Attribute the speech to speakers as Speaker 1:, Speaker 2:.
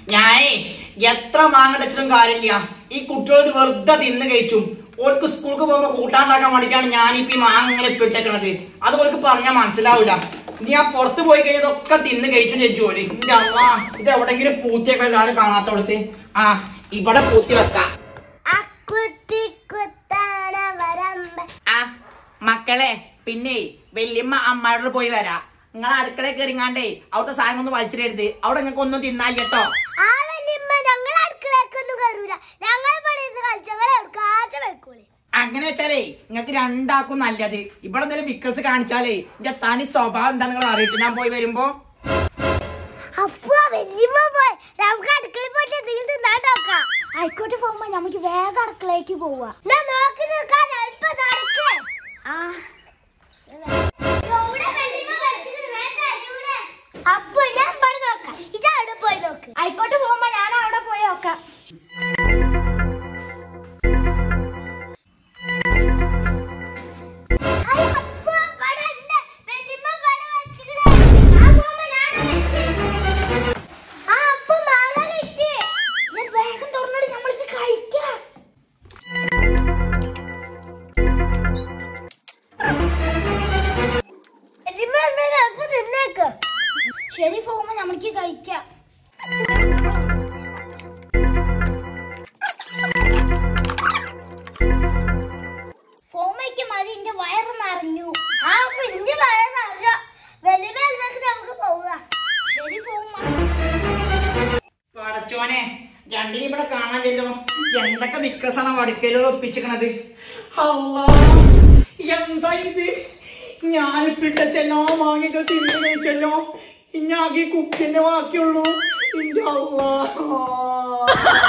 Speaker 1: ഞാനേ എത്ര മാങ്ങടച്ചിട്ടും കാര്യമില്ല ഈ കുട്ടികൾ ഇത് വെറുതെ തിന്ന് കഴിച്ചും ഓർക്ക് സ്കൂൾക്ക് പോകുമ്പോ കൂട്ടാണ്ടാക്കാൻ വേണ്ടിയിട്ടാണ് ഞാനിപ്പോ ഈ മാങ്ങ ഇങ്ങനെ ഇപ്പിട്ടേക്കണത് അത് ഓർക്ക് പറഞ്ഞാൽ മനസ്സിലാവില്ല നീ ആ പുറത്ത് പോയി കഴിഞ്ഞതൊക്കെ തിന്ന് കഴിച്ചു ചേച്ചു ഓര് ഇന്റെ അമ്മ ഇത് എവിടെങ്കിലും പൂത്തിയൊക്കെ എല്ലാവരും കാണാത്തോടത്ത് ആ ഇവിടെ പൂത്തി വെക്കാം
Speaker 2: അക്കുത്തി കുത്താന വരമ്പ
Speaker 1: ആ മക്കളെ പിന്നെ വല്യമ്മ അമ്മയോട് പോയി വരാ നിങ്ങൾ അടുക്കളയിൽ കയറിങ്ങാണ്ടേ അവിടുത്തെ സാധനം ഒന്നും വലിച്ചിടരുത് അവിടെ നിങ്ങൾക്ക് ഒന്നും തിന്നാല്ല കേട്ടോ
Speaker 2: ആ വല്യമ്മ ഞങ്ങൾ അടുക്കളേക്കൊന്നും കയറൂല ഞങ്ങൾ പണിത് കളിച്ചങ്ങളെ എടുക്കാതെ വെക്കൂലേ
Speaker 1: അങ്ങനെ വെച്ചാലേ നിങ്ങൾക്ക് രണ്ടാക്കും നല്ലത് ഇവിടെ എന്തെങ്കിലും വിക്കൽസ് കാണിച്ചാലേ എന്റെ തനി സ്വഭാവം എന്താ നിങ്ങൾ അറിയിട്ട് ഞാൻ പോയി വരുമ്പോ
Speaker 2: അപ്പൊ വല്യമ്മ പോയി നമുക്ക് അടുക്കളയിൽ പോയിട്ട് എന്തെങ്കിലും തിന്നാണ്ടോക്കാം ആയിക്കോട്ടെ പോകുമ്പോ നമുക്ക് വേഗം അടുക്കളയ്ക്ക് പോവാ നോക്കി നിൽക്കാൻ അല്പം നടക്കേ അപ്പൊ ഞാൻ ഇവിടെ നോക്കാം ഇത് അവിടെ പോയി നോക്ക് ആയിക്കോട്ടെ പോകുമ്പോ ഞാൻ അവിടെ പോയി നോക്കാം ഹായ്, അപ്പു, ഇവിടെ ഉണ്ട്. വല്യമ്മ ഇവിടെ വെച്ചിക്കണ്. ആ പോകുമ്പോ ഞാൻ അവിടെ എത്തി. ആ, അപ്പു മാങ്ങ കിട്ടി. ഇത് വേഗം തുറന്നിട്ട് നമ്മളിത് കഴിക്കാം വല്യമ്മ ഇവിടെ നമുക്ക് തിന്നേക്ക്. ശരി പോകുമ്പോ നമുക്ക് കഴിക്കാം ഫോമയ്ക്ക് മതി എന്റെ വയറ് നിറഞ്ഞു ആ അപ്പൊ എന്റെ വയറ് നിറഞ്ഞ വലിയ വെൽമക്ക് നമുക്ക് പോവാം ശരി ഫോമ
Speaker 1: പടച്ചോനെ രണ്ടിനും ഇവിടെ കാണാനില്ലല്ലോ എന്തൊക്കെ വിക്കസാണ് വടക്കയിലോ ഒപ്പിച്ചിക്കണത് അല്ലാ എന്താ ഇത് ഞാനിപ്പിട്ട ചെല്ലോ മാങ്ങിയൊക്കെ തിന്നു കഴിച്ചല്ലോ ഇനി ആകെ കുക്കിന്റെ ബാക്കിയുള്ളൂ ഇന്റെ അല്ലാ